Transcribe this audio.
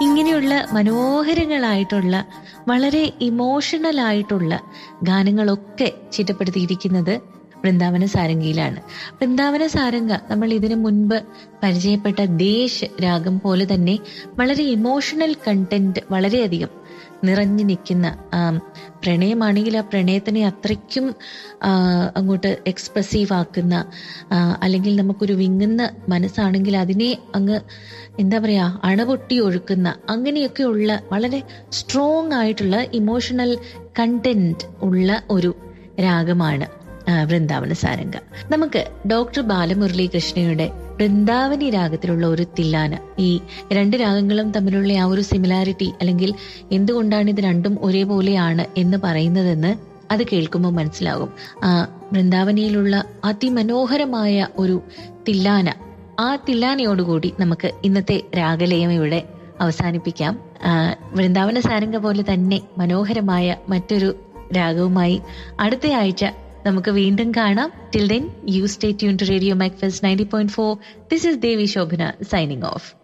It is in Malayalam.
ഇങ്ങനെയുള്ള മനോഹരങ്ങളായിട്ടുള്ള വളരെ ഇമോഷണൽ ആയിട്ടുള്ള ഗാനങ്ങളൊക്കെ ചിട്ടപ്പെടുത്തിയിരിക്കുന്നത് വൃന്ദാവന സാരംഗിയിലാണ് വൃന്ദാവന സാരംഗ നമ്മൾ ഇതിനു മുൻപ് പരിചയപ്പെട്ട ദേശ് രാഗം പോലെ തന്നെ വളരെ ഇമോഷണൽ കണ്ടന്റ് വളരെയധികം നിറഞ്ഞു നിൽക്കുന്ന പ്രണയമാണെങ്കിൽ ആ പ്രണയത്തിനെ അത്രയ്ക്കും അങ്ങോട്ട് എക്സ്പ്രസീവ് ആക്കുന്ന അല്ലെങ്കിൽ നമുക്കൊരു വിങ്ങുന്ന മനസ്സാണെങ്കിൽ അതിനെ അങ്ങ് എന്താ പറയാ അണപൊട്ടി ഒഴുക്കുന്ന അങ്ങനെയൊക്കെയുള്ള വളരെ സ്ട്രോങ് ആയിട്ടുള്ള ഇമോഷണൽ കണ്ടന്റ് ഉള്ള ഒരു രാഗമാണ് വൃന്ദാവന സാരംഗ നമുക്ക് ഡോക്ടർ ബാലമുരളി കൃഷ്ണയുടെ വൃന്ദാവനി രാഗത്തിലുള്ള ഒരു തില്ലാന ഈ രണ്ട് രാഗങ്ങളും തമ്മിലുള്ള ആ ഒരു സിമിലാരിറ്റി അല്ലെങ്കിൽ എന്തുകൊണ്ടാണ് ഇത് രണ്ടും ഒരേപോലെയാണ് എന്ന് പറയുന്നതെന്ന് അത് കേൾക്കുമ്പോൾ മനസ്സിലാകും ആ വൃന്ദാവനിയിലുള്ള അതിമനോഹരമായ ഒരു തില്ലാന ആ തില്ലാനയോടുകൂടി നമുക്ക് ഇന്നത്തെ രാഗലയം ഇവിടെ അവസാനിപ്പിക്കാം വൃന്ദാവന സാരംഗ പോലെ തന്നെ മനോഹരമായ മറ്റൊരു രാഗവുമായി അടുത്ത ആഴ്ച നമുക്ക് വീണ്ടും കാണാം till then you stay tuned to radio Macfast ninety point four this is Devi Shobhana signing of